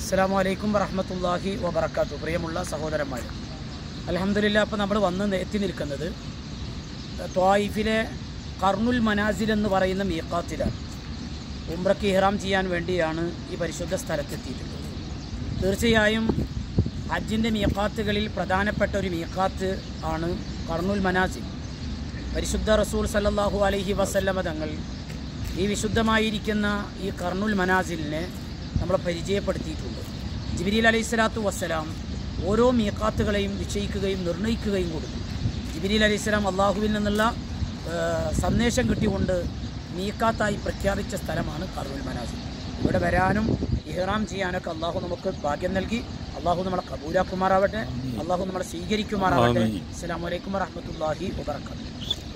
അസ്സാം വലൈക്കും വറഹമത്തല്ലാഹി വബർക്കാത്തു പ്രിയമുള്ള സഹോദരന്മാർ അലഹമില്ല അപ്പോൾ നമ്മൾ വന്ന് എത്തി നിൽക്കുന്നത് ത്വായിഫിലെ കർണുൽ മനാസിൽ എന്ന് പറയുന്ന മീക്കാത്തിലാണ് ഉംറയ്ക്ക് ഇഹ്റാം ചെയ്യാൻ വേണ്ടിയാണ് ഈ പരിശുദ്ധ സ്ഥലത്തെത്തിയിട്ടുള്ളത് തീർച്ചയായും ഹജ്ജിൻ്റെ മീക്കാത്തുകളിൽ പ്രധാനപ്പെട്ട ഒരു മീക്കാത്ത് ആണ് കർണുൽ മനാസിൽ പരിശുദ്ധ റസൂൽ സല്ലല്ലാഹു അലൈഹി വസല്ലമ തങ്ങൾ ഈ വിശുദ്ധമായിരിക്കുന്ന ഈ കർണുൽ മനാസിലിനെ നമ്മളെ പരിചയപ്പെടുത്തിയിട്ടുണ്ട് ജിബിരിൽ അലൈഹി സ്വലാത്തു വസ്സലാം ഓരോ മീക്കാത്തുകളെയും നിശ്ചയിക്കുകയും നിർണ്ണയിക്കുകയും കൊടുത്തു ജിബിരിൽ അലൈഹി സ്വലാം അള്ളാഹുവിൽ നിന്നുള്ള ആ, സന്ദേശം കിട്ടിക്കൊണ്ട് മീക്കാത്തായി പ്രഖ്യാപിച്ച സ്ഥലമാണ് കർണുൽ മനാസിൽ ഇവിടെ വരാനും ഇഹ്റാം ചെയ്യാനൊക്കെ അള്ളാഹു നമുക്ക് ഭാഗ്യം നൽകി അള്ളാഹു നമ്മളെ കബൂലാക്കുമാറാവട്ടെ അള്ളാഹു നമ്മളെ സ്വീകരിക്കുമാറാവട്ടെ അസ്സലാമു അലൈക്കും വറഹ്മത്തുള്ളാഹി വബറകാതുഹു